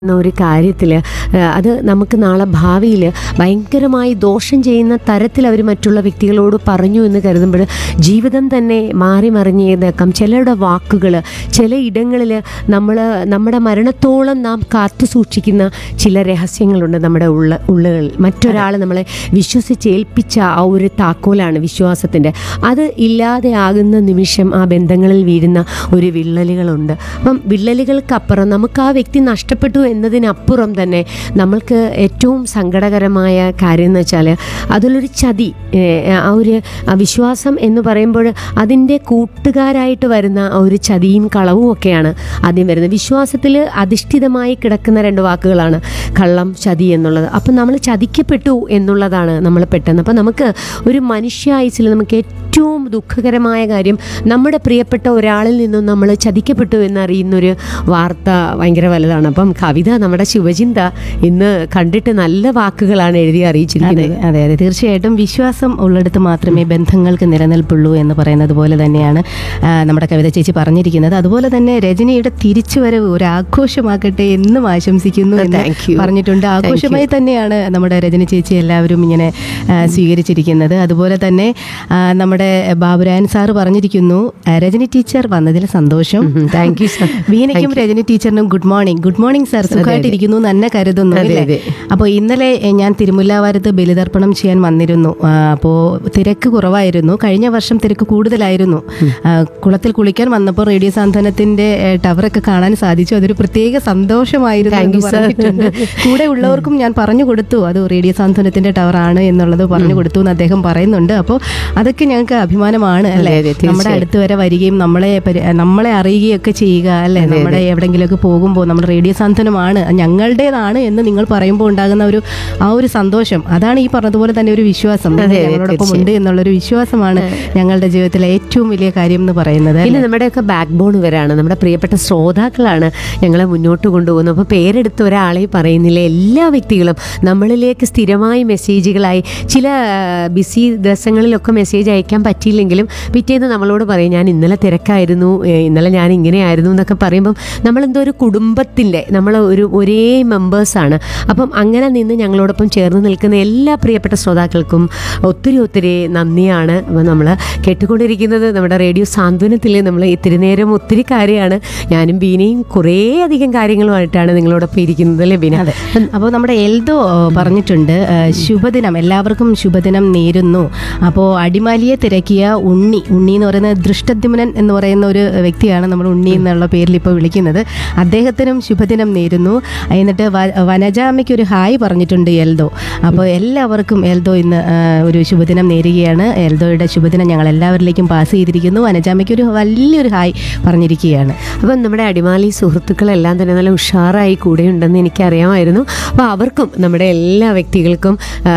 എന്ന ഒരു കാര്യത്തിൽ അത് നമുക്ക് നാളെ ഭാവിയിൽ ഭയങ്കരമായി ദോഷം ചെയ്യുന്ന തരത്തിൽ അവർ മറ്റുള്ള വ്യക്തികളോട് പറഞ്ഞു എന്ന് കരുതുമ്പോൾ ജീവിതം തന്നെ മാറി മറിഞ്ഞേന്നേക്കാം ചിലരുടെ വാക്കുകൾ ചില ഇടങ്ങളിൽ നമ്മൾ നമ്മുടെ മരണത്തോളം നാം കാത്തു സൂക്ഷിക്കുന്ന ചില രഹസ്യങ്ങളുണ്ട് നമ്മുടെ ഉള്ള ഉള്ളുകളിൽ മറ്റൊരാൾ നമ്മളെ വിശ്വസിച്ചേൽപ്പിച്ച ആ ഒരു താക്കോലാണ് വിശ്വാസത്തിൻ്റെ അത് ഇല്ലാതെയാകുന്ന നിമിഷം ആ ബന്ധങ്ങളിൽ വീഴുന്ന ഒരു വിള്ളലുകളുണ്ട് അപ്പം വിള്ളലുകൾക്കപ്പുറം നമുക്ക് ആ വ്യക്തി നഷ്ടപ്പെട്ടു എന്നതിനപ്പുറം തന്നെ നമ്മൾക്ക് ഏറ്റവും സങ്കടകരമായ കാര്യം എന്ന് വെച്ചാൽ അതിലൊരു ചതി ഏഹ്, ആ ഒരു ആ വിശ്വാസം എന്ന് പറയുമ്പോൾ അതിൻ്റെ കൂട്ടുകാരായിട്ട് വരുന്ന ആ ഒരു ചതിയും കളവും ഒക്കെയാണ് ആദ്യം വരുന്നത് വിശ്വാസത്തിൽ അധിഷ്ഠിതമായി കിടക്കുന്ന രണ്ട് വാക്കുകളാണ് കള്ളം ചതി എന്നുള്ളത് അപ്പം നമ്മൾ ചതിക്കപ്പെട്ടു എന്നുള്ളതാണ് നമ്മൾ പെട്ടെന്ന് അപ്പം നമുക്ക് ഒരു മനുഷ്യായുസിൽ നമുക്ക് ഏറ്റവും ദുഃഖകരമായ കാര്യം നമ്മുടെ പ്രിയപ്പെട്ട ഒരാളിൽ നിന്നും നമ്മൾ ചതിക്കപ്പെട്ടു എന്നറിയുന്നൊരു വാർത്ത ഭയങ്കര വലുതാണ് അപ്പം കവിത നമ്മുടെ ശുഭചിന്ത ഇന്ന് കണ്ടിട്ട് നല്ല വാക്കുകളാണ് എഴുതി അതെ അറിയിച്ചിരിക്കുന്നത് അതെ അതെ തീർച്ചയായിട്ടും വിശ്വാസം ഉള്ളിടത്ത് മാത്രമേ ബന്ധങ്ങൾക്ക് നിലനിൽപ്പുള്ളൂ എന്ന് പറയുന്നത് പോലെ തന്നെയാണ് ആ, നമ്മുടെ കവിത ചേച്ചി പറഞ്ഞിരിക്കുന്നത് അതുപോലെ തന്നെ രജനിയുടെ തിരിച്ചുവരവ് ഒരു ആഘോഷമാക്കട്ടെ എന്നും ആശംസിക്കുന്നു എന്ന് Thank you. പറഞ്ഞിട്ടുണ്ട് ആഘോഷമായി തന്നെയാണ് നമ്മുടെ രജനി ചേച്ചി എല്ലാവരും ഇങ്ങനെ ആ, സ്വീകരിച്ചിരിക്കുന്നത് അതുപോലെ തന്നെ ആ, നമ്മുടെ ബാബുരാൻ സാറ് പറഞ്ഞിരിക്കുന്നു ആ, രജനി ടീച്ചർ വന്നതിൽ സന്തോഷം താങ്ക് യു സർ വീണയ്ക്കും രജനി ടീച്ചറിനും good morning good morning sir സുഖമായിട്ടിരിക്കുന്നു എന്ന് തന്നെ കരുതുന്നു അതെ, അല്ലേ അതെ. അപ്പോൾ ഇന്നലെ എ, ഞാൻ തിരുമുല്ലാവാരത്ത് ബലിതർപ്പണം ചെയ്യാൻ വന്നിരുന്നു ആ, അപ്പോൾ തിരക്ക് കുറവായിരുന്നു കഴിഞ്ഞ വർഷം തിരക്ക് കൂടുതലായിരുന്നു ആ, കുളത്തിൽ കുളിക്കാൻ വന്നപ്പോൾ റേഡിയോ സാന്ത്വനത്തിന്റെ എ, ടവറൊക്കെ കാണാൻ സാധിച്ചു അതൊരു പ്രത്യേക സന്തോഷമായിരുന്നു Thank എന്ന് you, sir. പറഞ്ഞിട്ടുണ്ട് കൂടെ ഉള്ളവർക്കും ഞാൻ പറഞ്ഞു കൊടുത്തു അത് റേഡിയോ സാന്ത്വനത്തിന്റെ ടവറാണ് എന്നുള്ളത് പറഞ്ഞു കൊടുത്തു എന്ന് അദ്ദേഹം പറയുന്നുണ്ട് അപ്പോൾ അതൊക്കെ ഞങ്ങൾക്ക് അഭിമാനമാണ് അല്ലേ അതെ, നമ്മുടെ തീർച്ചയായും. അടുത്ത് വരെ വരികയും നമ്മളെ പരി- നമ്മളെ അറിയുകയൊക്കെ ചെയ്യുക അല്ലേ നമ്മുടെ എവിടെങ്കിലുമൊക്കെ പോകുമ്പോൾ നമ്മുടെ റേഡിയോ സാന്ത്വനമാണ് ഞങ്ങളുടേതാണ് എന്ന് നിങ്ങൾ പറയുമ്പോൾ ഉണ്ടാകുന്ന ഒരു ആ ഒരു സന്തോഷം അതാണ് ഈ പറഞ്ഞതുപോലെ തന്നെ ഒരു വിശ്വാസം നിങ്ങൾ അതെ, അതെ, ഞങ്ങളോടൊപ്പം തീർച്ചയായും. ഉണ്ട് എന്നുള്ളൊരു വിശ്വാസമാണ് ഞങ്ങളുടെ ജീവിതത്തിലെ ഏറ്റവും വലിയ കാര്യം എന്ന് പറയുന്നത് പിന്നെ അല്ലേ? നമ്മുടെയൊക്കെ ബാക്ക് ബോൺ ഇവരാണ് നമ്മുടെ പ്രിയപ്പെട്ട ശ്രോതാക്കളാണ് ഞങ്ങളെ മുന്നോട്ട് കൊണ്ടുപോകുന്നത് അപ്പോൾ പേരെടുത്ത് ഒരാളെ പറയുന്നില്ല എല്ലാ വ്യക്തികളും നമ്മളിലേക്ക് സ്ഥിരമായി മെസ്സേജുകളായി ചില ബിസി ദിവസങ്ങളിലൊക്കെ മെസ്സേജ് അയക്കാൻ പറ്റിയില്ലെങ്കിലും പിറ്റേന്ന് നമ്മളോട് പറയും ഞാൻ ഇന്നലെ തിരക്കായിരുന്നു ഏ, ഇന്നലെ ഞാൻ ഇങ്ങനെയായിരുന്നു എന്നൊക്കെ പറയുമ്പം നമ്മളെന്തോ ഒരു കുടുംബത്തിൻ്റെ നമ്മൾ ഒരു ഒരേ മെമ്പേഴ്സാണ് അപ്പം അങ്ങനെ നിന്ന് ഞങ്ങളോടൊപ്പം ചേർന്ന് നിൽക്കുന്ന എല്ലാ പ്രിയപ്പെട്ട ശ്രോതാക്കൾക്കും ഒത്തിരി ഒത്തിരി നന്ദിയാണ് അപ്പോൾ നമ്മൾ കേട്ടുകൊണ്ടിരിക്കുന്നത് നമ്മുടെ റേഡിയോ സാന്ത്വനത്തിൽ നമ്മൾ ഇത്തിരി നേരം ഒത്തിരി കാര്യമാണ് ഞാനും ബീനയും കുറേ അധികം കാര്യങ്ങളുമായിട്ടാണ് നിങ്ങളോടൊപ്പം ഇരിക്കുന്നത് അല്ലേ ബീന അതെ അപ്പോൾ നമ്മുടെ എൽദോ ഏഹ്, പറഞ്ഞിട്ടുണ്ട് ഏഹ്, ശുഭദിനം എല്ലാവർക്കും ശുഭദിനം നേരുന്നു അപ്പോൾ അടിമാലിയെ തിരക്കിയ ഉണ്ണി ഉണ്ണി എന്ന് പറയുന്ന ദൃഷ്ടദ്യുമനൻ എന്ന് പറയുന്ന ഒരു വ്യക്തിയാണ് നമ്മൾ ഉണ്ണി എന്നുള്ള പേരിൽ ഇപ്പോൾ വിളിക്കുന്നത് അദ്ദേഹത്തിനും ശുഭദിനം നേരുന്നു എന്നിട്ട് വ- വനജാമയ്ക്ക് ഒരു ഹായ് പറഞ്ഞിട്ടുണ്ട് എൽദോ അപ്പോൾ എല്ലാവർക്കും എൽദോ ഇന്ന് ഏഹ്, ഒരു ശുഭദിനം നേരുകയാണ് എൽദോയുടെ ശുഭദിനം ഞങ്ങൾ എല്ലാവരിലേക്കും പാസ് ചെയ്തിരിക്കുന്നു വനജാമയ്ക്ക് ഒരു വലിയൊരു ഹായ് പറഞ്ഞിരിക്കുകയാണ് അപ്പം നമ്മുടെ അടിമാലി സുഹൃത്തുക്കളെല്ലാം തന്നെ നല്ല ഉഷാറായി കൂടെയുണ്ടെന്ന് എനിക്കറിയാമായിരുന്നു അപ്പോൾ അവർക്കും നമ്മുടെ എല്ലാ വ്യക്തികൾക്കും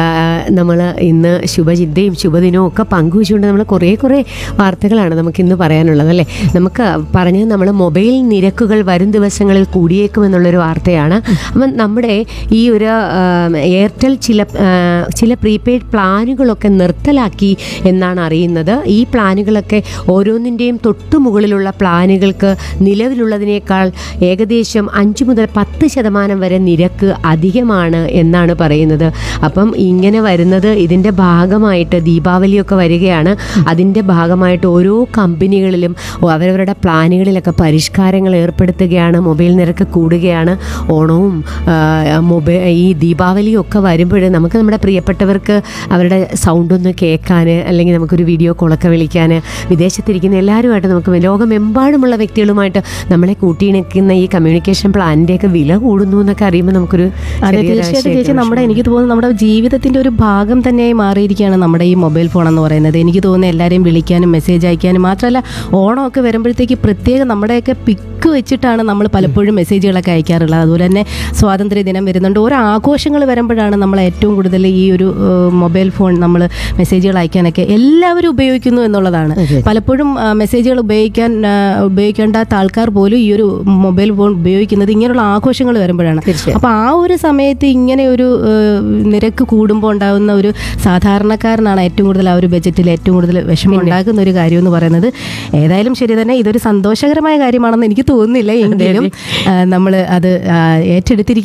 നമ്മൾ ഇന്ന് ശുഭചിന്തയും ശുഭദിനവും ഒക്കെ പങ്കുവച്ചുകൊണ്ട് നമ്മൾ കുറേ കുറേ വാർത്തകളാണ് നമുക്കിന്ന് പറയാനുള്ളത് അല്ലേ നമുക്ക് പറഞ്ഞത് നമ്മൾ മൊബൈൽ നിരക്കുകൾ വരും ദിവസങ്ങളിൽ കൂടിയേക്കുമെന്നുള്ളൊരു വാർത്തയാണ് അപ്പം നമ്മുടെ ഈ ഒരു ആ, എയർടെൽ ചില ആ, ചില പ്രീപെയ്ഡ് പ്ലാനുകളൊക്കെ നിർത്തലാക്കി എന്നാണ് അറിയുന്നത് ഈ പ്ലാനുകളൊക്കെ ഓരോന്നിൻ്റെയും തൊട്ടു മുകളിലുള്ള പ്ലാനുകൾക്ക് നിലവിലുള്ളതിനേക്കാൾ ഏകദേശം അഞ്ച് മുതൽ പത്ത് ശതമാനം വരെ നിരക്ക് അധികമാണ് എന്നാണ് പറയുന്നത് അപ്പം ഇങ്ങനെ വരുന്നത് ഇതിൻ്റെ ഭാഗമായിട്ട് ദീപാവലിയൊക്കെ വരികയാണ് അതിൻ്റെ ഭാഗമായിട്ട് ഓരോ കമ്പനികളിലും അവരവരുടെ പ്ലാനുകളിലൊക്കെ പരിഷ്കാരങ്ങൾ ഏർപ്പെടുത്തുകയാണ് മൊബൈൽ നിരക്ക് കൂടുകയാണ് ഓണവും മൊബൈൽ ഈ ദീപാവലിയും ഒക്കെ വരുമ്പോൾ നമുക്ക് നമ്മുടെ പ്രിയപ്പെട്ടവർക്ക് അവരുടെ സൗണ്ട് ഒന്ന് കേൾക്കാൻ അല്ലെങ്കിൽ നമുക്കൊരു വീഡിയോ കോളൊക്കെ വിളിക്കാൻ വിദേശത്തിരിക്കുന്ന എല്ലാവരുമായിട്ട് നമുക്ക് ലോകമെമ്പാടുമുള്ള വ്യക്തികളുമായിട്ട് നമ്മളെ കൂട്ടിയിണക്കുന്ന ഈ കമ്മ്യൂണിക്കേഷൻ പ്ലാനിൻ്റെയൊക്കെ വില കൂടുന്നു എന്നൊക്കെ അറിയുമ്പോൾ നമുക്കൊരു അതെ ചെറിയൊരു തീർച്ചയായിട്ടും ചേച്ചി ആശയമൊക്കെ നമ്മുടെ എനിക്ക് തോന്നുന്നു നമ്മുടെ ജീവിതത്തിന്റെ ഒരു ഭാഗം തന്നെയായി മാറിയിരിക്കുകയാണ് നമ്മുടെ ഈ മൊബൈൽ ഫോൺ എന്ന് പറയുന്നത് എനിക്ക് തോന്നുന്നു എല്ലാവരെയും വിളിക്കാനും മെസ്സേജ് അയക്കാനും മാത്രമല്ല ഓണമൊക്കെ വരുമ്പോഴത്തേക്ക് പ്രത്യേകം നമ്മുടെയൊക്കെ പിക്ക് വെച്ചിട്ടാണ് നമ്മൾ പലപ്പോഴും മെസ്സേജുകളൊക്കെ അയക്കാറുള്ളത് അതുപോലെ തന്നെ സ്വാതന്ത്ര്യ ദിനം വരുന്നുണ്ട് ഓരോ ആഘോഷങ്ങൾ വരുമ്പോഴാണ് നമ്മൾ ഏറ്റവും കൂടുതൽ ഈ ഒരു ഏഹ്, മൊബൈൽ ഫോൺ നമ്മൾ മെസ്സേജുകൾ അയക്കാനൊക്കെ എല്ലാവരും ഉപയോഗിക്കുന്നു എന്നുള്ളതാണ് അതെ. പലപ്പോഴും ആ, മെസ്സേജുകൾ ഉപയോഗിക്കാൻ ആ, ഉപയോഗിക്കേണ്ടാത്ത ആൾക്കാർ പോലും ഈ ഒരു മൊബൈൽ ഫോൺ ഉപയോഗിക്കുന്നത് ഇങ്ങനെയുള്ള ആഘോഷങ്ങൾ വരുമ്പോഴാണ് തീർച്ചയായും. അപ്പോൾ ആ ഒരു സമയത്ത് ഇങ്ങനെ ഒരു ഏഹ്, നിരക്ക് കൂടുമ്പോൾ ഉണ്ടാകുന്ന ഒരു സാധാരണക്കാരനാണ് ഏറ്റവും കൂടുതൽ ആ ഒരു ബജറ്റിൽ ഏറ്റവും കൂടുതൽ വിഷമം ഉണ്ടാക്കുന്ന ഒരു കാര്യം എന്ന് പറയുന്നത് ഏതായാലും ശരി തന്നെ ഇതൊരു സന്തോഷകരമായ കാര്യമാണെന്ന് എനിക്ക് തോന്നുന്നില്ല എങ്കിലും നമ്മൾ അത് ആ, ഏറ്റെടുത്തിരിക്കുക